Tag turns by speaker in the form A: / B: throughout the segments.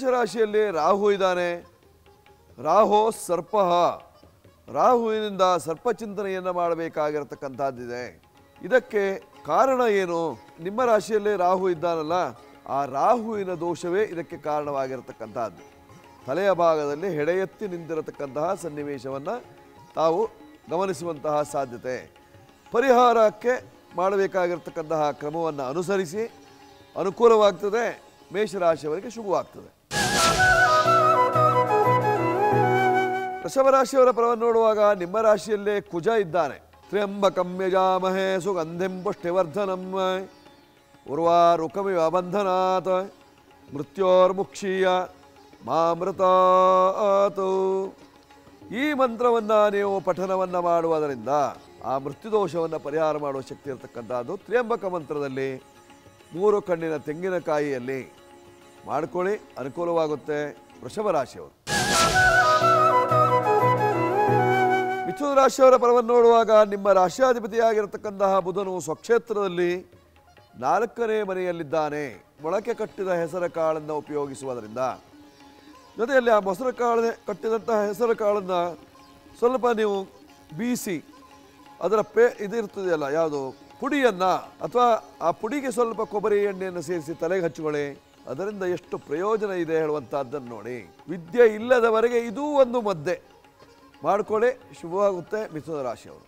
A: ಮೇಷರಾಶಿಯಲ್ಲಿ ರಾಹು ಇದ್ದಾನೆ ರಾಹು ಸರ್ಪ ರಾಹುವಿನಿಂದ ಸರ್ಪಚಿಂತನೆಯನ್ನು ಮಾಡಬೇಕಾಗಿರತಕ್ಕಂಥದ್ದಿದೆ ಇದಕ್ಕೆ ಕಾರಣ ಏನು ನಿಮ್ಮ ರಾಶಿಯಲ್ಲಿ ರಾಹು ಇದ್ದಾನಲ್ಲ ಆ ರಾಹುವಿನ ದೋಷವೇ ಇದಕ್ಕೆ ಕಾರಣವಾಗಿರತಕ್ಕಂಥದ್ದು ತಲೆಯ ಭಾಗದಲ್ಲಿ ಹೆಡೆಯೆತ್ತಿ ನಿಂತಿರತಕ್ಕಂತಹ ಸನ್ನಿವೇಶವನ್ನು ತಾವು ಗಮನಿಸುವಂತಹ ಸಾಧ್ಯತೆ ಪರಿಹಾರಕ್ಕೆ ಮಾಡಬೇಕಾಗಿರ್ತಕ್ಕಂತಹ ಕ್ರಮವನ್ನು ಅನುಸರಿಸಿ ಅನುಕೂಲವಾಗ್ತದೆ ಮೇಷರಾಶಿಯವರಿಗೆ ಶುಭವಾಗ್ತದೆ ವೃಷಭ ರಾಶಿಯವರ ಫಲವನ್ನು ನೋಡುವಾಗ ನಿಮ್ಮ ರಾಶಿಯಲ್ಲೇ ಕುಜ ಇದ್ದಾನೆ ತ್ರ್ಯಂಬಕಂ ಯಜಾಮಹೇ ಸುಗಂಧಿಂ ಪುಷ್ಟಿವರ್ಧನಂ ಉರ್ವಾರುಕಮಿವ ಬಂಧನಾತ್ ಮೃತ್ಯೋರ್ಮುಕ್ಷೀಯ ಮಾಮೃತಾತು ಈ ಮಂತ್ರವನ್ನು ನೀವು ಪಠನವನ್ನು ಮಾಡುವುದರಿಂದ ಆ ಮೃತ್ಯುದೋಷವನ್ನು ಪರಿಹಾರ ಮಾಡುವ ಶಕ್ತಿ ಇರತಕ್ಕಂಥದ್ದು ತ್ರ್ಯಂಬಕ ಮಂತ್ರದಲ್ಲಿ ಮೂರು ಕಣ್ಣಿನ ತೆಂಗಿನಕಾಯಿಯಲ್ಲಿ ಮಾಡ್ಕೊಳ್ಳಿ ಅನುಕೂಲವಾಗುತ್ತೆ ವೃಷಭ ರಾಶಿಯವರು ಮಿಥುನ ರಾಶಿಯವರ ಫಲವನ್ನು ನೋಡುವಾಗ ನಿಮ್ಮ ರಾಶಿಯಾಧಿಪತಿಯಾಗಿರತಕ್ಕಂತಹ ಬುಧನು ಸ್ವಕ್ಷೇತ್ರದಲ್ಲಿ ನಾಲ್ಕನೇ ಮನೆಯಲ್ಲಿದ್ದಾನೆ ಮೊಳಕೆ ಕಟ್ಟಿದ ಹೆಸರ ಕಾಳನ್ನು ಉಪಯೋಗಿಸುವುದರಿಂದ ಜೊತೆಯಲ್ಲಿ ಆ ಮೊಸರು ಕಾಳು ಕಟ್ಟಿದಂತಹ ಹೆಸರು ಕಾಳನ್ನು ಸ್ವಲ್ಪ ನೀವು ಬೀಸಿ ಅದರ ಪೇ ಇದಿರ್ತದೆಯಲ್ಲ ಯಾವುದು ಪುಡಿಯನ್ನು ಅಥವಾ ಆ ಪುಡಿಗೆ ಸ್ವಲ್ಪ ಕೊಬ್ಬರಿ ಎಣ್ಣೆಯನ್ನು ಸೇರಿಸಿ ತಲೆಗೆ ಹಚ್ಕೊಳ್ಳಿ ಅದರಿಂದ ಎಷ್ಟು ಪ್ರಯೋಜನ ಇದೆ ಹೇಳುವಂಥದ್ದನ್ನು ನೋಡಿ ವಿದ್ಯೆ ಇಲ್ಲದವರೆಗೆ ಇದೂ ಒಂದು ಮದ್ದೆ ಮಾಡ್ಕೊಳ್ಳಿ ಶುಭವಾಗುತ್ತೆ ಮಿಥುನ ರಾಶಿಯವರು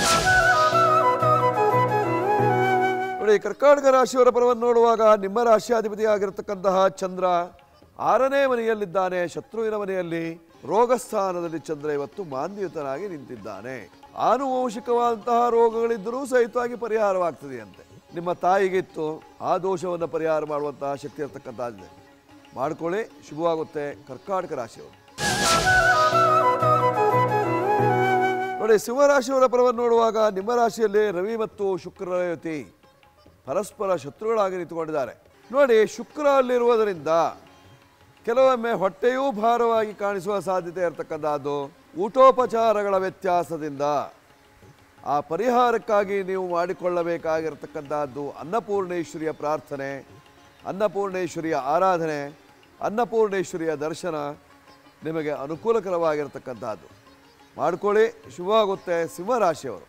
A: ನೋಡಿ ಕರ್ನಾಟಕ ರಾಶಿಯವರ ಪರವನ್ನು ನೋಡುವಾಗ ನಿಮ್ಮ ರಾಶಿಯಾಧಿಪತಿ ಆಗಿರತಕ್ಕಂತಹ ಚಂದ್ರ ಆರನೇ ಮನೆಯಲ್ಲಿದ್ದಾನೆ ಶತ್ರುವಿನ ಮನೆಯಲ್ಲಿ ರೋಗಸ್ಥಾನದಲ್ಲಿ ಚಂದ್ರ ಇವತ್ತು ಮಾಂದ್ಯಯುತನಾಗಿ ನಿಂತಿದ್ದಾನೆ ಆನುವಂಶಿಕವಾದಂತಹ ರೋಗಗಳಿದ್ದರೂ ಸಹಿತವಾಗಿ ಪರಿಹಾರವಾಗ್ತದೆಯಂತೆ ನಿಮ್ಮ ತಾಯಿಗಿತ್ತು ಆ ದೋಷವನ್ನು ಪರಿಹಾರ ಮಾಡುವಂತಹ ಶಕ್ತಿ ಇರತಕ್ಕಂಥದ್ದಿದೆ ಮಾಡ್ಕೊಳ್ಳಿ ಶುಭವಾಗುತ್ತೆ ಕರ್ಕಾಟಕ ರಾಶಿಯವರು ನೋಡಿ ಸಿಂಹರಾಶಿಯವರ ಪರವನ್ನು ನೋಡುವಾಗ ನಿಮ್ಮ ರಾಶಿಯಲ್ಲಿ ರವಿ ಮತ್ತು ಶುಕ್ರರ ಯುತಿ ಪರಸ್ಪರ ಶತ್ರುಗಳಾಗಿ ನಿಂತುಕೊಂಡಿದ್ದಾರೆ ನೋಡಿ ಶುಕ್ರ ಅಲ್ಲಿರುವುದರಿಂದ ಕೆಲವೊಮ್ಮೆ ಹೊಟ್ಟೆಯೂ ಭಾರವಾಗಿ ಕಾಣಿಸುವ ಸಾಧ್ಯತೆ ಇರತಕ್ಕಂಥದ್ದು ಊಟೋಪಚಾರಗಳ ವ್ಯತ್ಯಾಸದಿಂದ ಆ ಪರಿಹಾರಕ್ಕಾಗಿ ನೀವು ಮಾಡಿಕೊಳ್ಳಬೇಕಾಗಿರತಕ್ಕಂತಹದ್ದು ಅನ್ನಪೂರ್ಣೇಶ್ವರಿಯ ಪ್ರಾರ್ಥನೆ ಅನ್ನಪೂರ್ಣೇಶ್ವರಿಯ ಆರಾಧನೆ ಅನ್ನಪೂರ್ಣೇಶ್ವರಿಯ ದರ್ಶನ ನಿಮಗೆ ಅನುಕೂಲಕರವಾಗಿರತಕ್ಕಂತಹದ್ದು ಮಾಡ್ಕೊಳ್ಳಿ ಶುಭವಾಗುತ್ತೆ ಸಿಂಹರಾಶಿಯವರು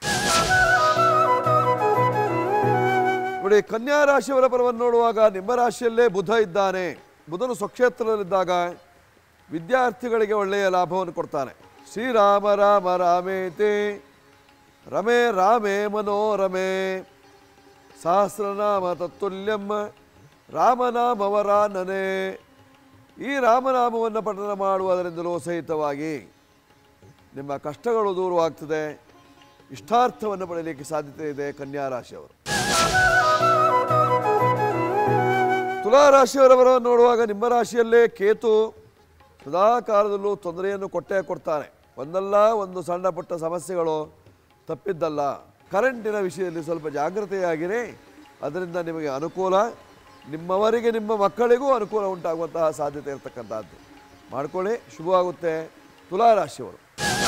A: ನೋಡಿ ಕನ್ಯಾ ರಾಶಿಯವರ ಪರವನ್ನು ನೋಡುವಾಗ ನಿಮ್ಮ ರಾಶಿಯಲ್ಲೇ ಬುಧ ಇದ್ದಾನೆ ಬುಧನು ಸ್ವಕ್ಷೇತ್ರದಲ್ಲಿದ್ದಾಗ ವಿದ್ಯಾರ್ಥಿಗಳಿಗೆ ಒಳ್ಳೆಯ ಲಾಭವನ್ನು ಕೊಡ್ತಾನೆ ಶ್ರೀರಾಮ ರಾಮ ರಾಮೇತಿ ರಮೇ ರಾಮೇ ಮನೋರಮೆ ಸಹಸ್ರನಾಮ ತತ್ತುಲ್ಯಂ ರಾಮನಾಮವರಾನನೆ ಈ ರಾಮನಾಮವನ್ನು ಪಠನ ಮಾಡುವುದರಿಂದಲೂ ಸಹಿತವಾಗಿ ನಿಮ್ಮ ಕಷ್ಟಗಳು ದೂರವಾಗ್ತದೆ ಇಷ್ಟಾರ್ಥವನ್ನು ಪಡೆಯಲಿಕ್ಕೆ ಸಾಧ್ಯತೆ ಇದೆ ಕನ್ಯಾ ರಾಶಿಯವರು ತುಲಾ ರಾಶಿಯವರವರ ನೋಡುವಾಗ ನಿಮ್ಮ ರಾಶಿಯಲ್ಲೇ ಕೇತು ಸದಾ ಕಾಲದಲ್ಲೂ ತೊಂದರೆಯನ್ನು ಕೊಟ್ಟೇ ಕೊಡ್ತಾನೆ ಒಂದಲ್ಲ ಒಂದು ಸಣ್ಣ ಪುಟ್ಟ ಸಮಸ್ಯೆಗಳು ತಪ್ಪಿದ್ದಲ್ಲ ಕರೆಂಟಿನ ವಿಷಯದಲ್ಲಿ ಸ್ವಲ್ಪ ಜಾಗ್ರತೆಯಾಗಿರಿ ಅದರಿಂದ ನಿಮಗೆ ಅನುಕೂಲ ನಿಮ್ಮವರಿಗೆ ನಿಮ್ಮ ಮಕ್ಕಳಿಗೂ ಅನುಕೂಲ ಉಂಟಾಗುವಂತಹ ಸಾಧ್ಯತೆ ಇರತಕ್ಕಂಥದ್ದು ಮಾಡ್ಕೊಳ್ಳಿ ಶುಭವಾಗುತ್ತೆ ತುಲಾ ರಾಶಿಯವರು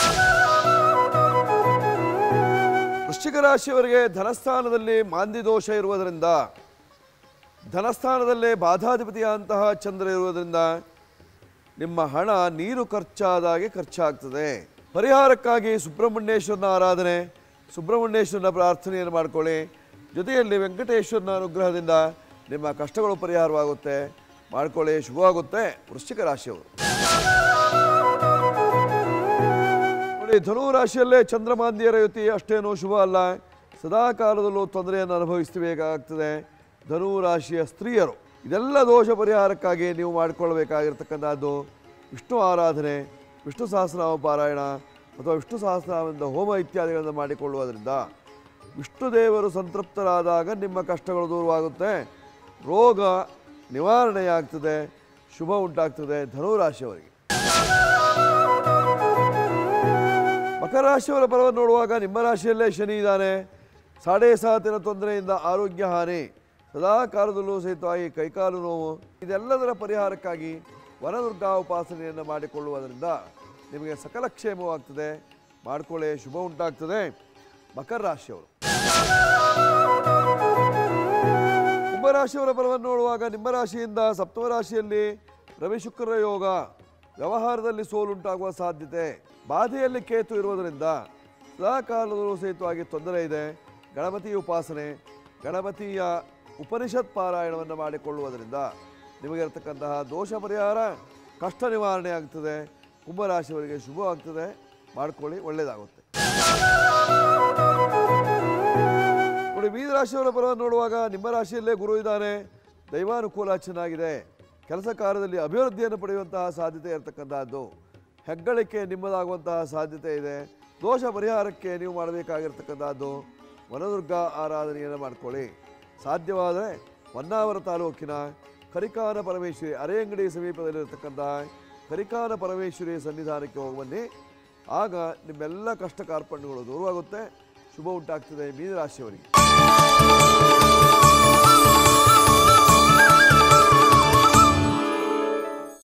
A: ವೃಶ್ಚಿಕ ರಾಶಿಯವರಿಗೆ ಧನಸ್ಥಾನದಲ್ಲಿ ಮಾಂದಿ ದೋಷ ಇರುವುದರಿಂದ ಧನಸ್ಥಾನದಲ್ಲೇ ಬಾಧಾಧಿಪತಿಯಾದಂತಹ ಚಂದ್ರ ಇರುವುದರಿಂದ ನಿಮ್ಮ ಹಣ ನೀರು ಖರ್ಚಾದಾಗೆ ಖರ್ಚಾಗ್ತದೆ ಪರಿಹಾರಕ್ಕಾಗಿ ಸುಬ್ರಹ್ಮಣ್ಯೇಶ್ವರನ ಆರಾಧನೆ ಸುಬ್ರಹ್ಮಣ್ಯೇಶ್ವರನ ಪ್ರಾರ್ಥನೆಯನ್ನು ಮಾಡ್ಕೊಳ್ಳಿ ಜೊತೆಯಲ್ಲಿ ವೆಂಕಟೇಶ್ವರನ ಅನುಗ್ರಹದಿಂದ ನಿಮ್ಮ ಕಷ್ಟಗಳು ಪರಿಹಾರವಾಗುತ್ತೆ ಮಾಡ್ಕೊಳ್ಳಿ ಶುಭವಾಗುತ್ತೆ ವೃಶ್ಚಿಕ ರಾಶಿಯವರು ನೋಡಿ ಧನು ರಾಶಿಯಲ್ಲೇ ಚಂದ್ರಮಾಂದಿಯರ ಯುತಿ ಅಷ್ಟೇನೂ ಶುಭ ಅಲ್ಲ ಸದಾ ಕಾಲದಲ್ಲೂ ತೊಂದರೆಯನ್ನು ಅನುಭವಿಸಬೇಕಾಗ್ತದೆ ಧನು ರಾಶಿಯ ಸ್ತ್ರೀಯರು ಇದೆಲ್ಲ ದೋಷ ಪರಿಹಾರಕ್ಕಾಗಿ ನೀವು ಮಾಡಿಕೊಳ್ಳಬೇಕಾಗಿರ್ತಕ್ಕಂಥದ್ದು ವಿಷ್ಣು ಆರಾಧನೆ ವಿಷ್ಣು ಸಹಸ್ರನಾಮ ಪಾರಾಯಣ ಅಥವಾ ವಿಷ್ಣು ಸಹಸ್ರನಾಮದಿಂದ ಹೋಮ ಇತ್ಯಾದಿಗಳನ್ನು ಮಾಡಿಕೊಳ್ಳುವುದರಿಂದ ವಿಷ್ಣು ದೇವರು ಸಂತೃಪ್ತರಾದಾಗ ನಿಮ್ಮ ಕಷ್ಟಗಳು ದೂರವಾಗುತ್ತೆ ರೋಗ ನಿವಾರಣೆಯಾಗ್ತದೆ ಶುಭ ಉಂಟಾಗ್ತದೆ ಧನು ರಾಶಿಯವರಿಗೆ ಮಕರ ರಾಶಿಯವರ ಪರವನ್ನು ನೋಡುವಾಗ ನಿಮ್ಮ ರಾಶಿಯಲ್ಲೇ ಶನಿ ಇದ್ದಾನೆ ಸಾಡೆ ಸಾತಿನ ತೊಂದರೆಯಿಂದ ಆರೋಗ್ಯ ಹಾನಿ ಸದಾ ಕಾಲದಲ್ಲೂ ಸಹಿತವಾಗಿ ಕೈಕಾಲು ನೋವು ಇದೆಲ್ಲದರ ಪರಿಹಾರಕ್ಕಾಗಿ ವನದುರ್ಗಾ ಉಪಾಸನೆಯನ್ನು ಮಾಡಿಕೊಳ್ಳುವುದರಿಂದ ನಿಮಗೆ ಸಕಲ ಕ್ಷೇಮವಾಗ್ತದೆ ಮಾಡಿಕೊಳ್ಳೆ ಶುಭ ಉಂಟಾಗ್ತದೆ ಮಕರ ರಾಶಿಯವರು ಕುಂಭರಾಶಿಯವರ ಪರವನ್ನು ನೋಡುವಾಗ ನಿಮ್ಮ ರಾಶಿಯಿಂದ ಸಪ್ತಮ ರಾಶಿಯಲ್ಲಿ ರವಿ ಶುಕ್ರ ಯೋಗ ವ್ಯವಹಾರದಲ್ಲಿ ಸೋಲುಂಟಾಗುವ ಸಾಧ್ಯತೆ ಬಾಧೆಯಲ್ಲಿ ಕೇತು ಇರುವುದರಿಂದ ಸದಾಕಾಲದಲ್ಲೂ ಸಹಿತವಾಗಿ ತೊಂದರೆ ಇದೆ ಗಣಪತಿ ಉಪಾಸನೆ ಗಣಪತಿಯ ಉಪನಿಷತ್ ಪಾರಾಯಣವನ್ನು ಮಾಡಿಕೊಳ್ಳುವುದರಿಂದ ನಿಮಗಿರತಕ್ಕಂತಹ ದೋಷ ಪರಿಹಾರ ಕಷ್ಟ ನಿವಾರಣೆ ಆಗ್ತದೆ ಕುಂಭರಾಶಿಯವರಿಗೆ ಶುಭವಾಗ್ತದೆ ಮಾಡ್ಕೊಳ್ಳಿ ಒಳ್ಳೆಯದಾಗುತ್ತೆ ನೋಡಿ ಮೀನ ರಾಶಿಯವರ ಪರವಾಗಿ ನೋಡುವಾಗ ನಿಮ್ಮ ರಾಶಿಯಲ್ಲೇ ಗುರು ಇದ್ದಾನೆ ದೈವಾನುಕೂಲ ಚೆನ್ನಾಗಿದೆ ಕೆಲಸ ಕಾರ್ಯದಲ್ಲಿ ಅಭಿವೃದ್ಧಿಯನ್ನು ಪಡೆಯುವಂತಹ ಸಾಧ್ಯತೆ ಇರತಕ್ಕಂತಹದ್ದು ಹೆಗ್ಗಳಿಕೆ ನಿಮ್ಮದಾಗುವಂತಹ ಸಾಧ್ಯತೆ ಇದೆ ದೋಷ ಪರಿಹಾರಕ್ಕೆ ನೀವು ಮಾಡಬೇಕಾಗಿರ್ತಕ್ಕಂಥದ್ದು ವನದುರ್ಗ ಆರಾಧನೆಯನ್ನು ಮಾಡ್ಕೊಳ್ಳಿ ಸಾಧ್ಯವಾದರೆ ಹೊನ್ನಾವರ ತಾಲೂಕಿನ ಕರಿಕಾನ ಪರಮೇಶ್ವರಿ ಅರೆಯಂಗಡಿ ಸಮೀಪದಲ್ಲಿರತಕ್ಕಂತಹ ಕರಿಕಾನ ಪರಮೇಶ್ವರಿ ಸನ್ನಿಧಾನಕ್ಕೆ ಹೋಗಿ ಬನ್ನಿ ಆಗ ನಿಮ್ಮೆಲ್ಲ ಕಷ್ಟ ಕಾರ್ಪಣ್ಯಗಳು ದೂರವಾಗುತ್ತೆ ಶುಭ ಉಂಟಾಗ್ತದೆ ಮೀನರಾಶಿಯವರಿಗೆ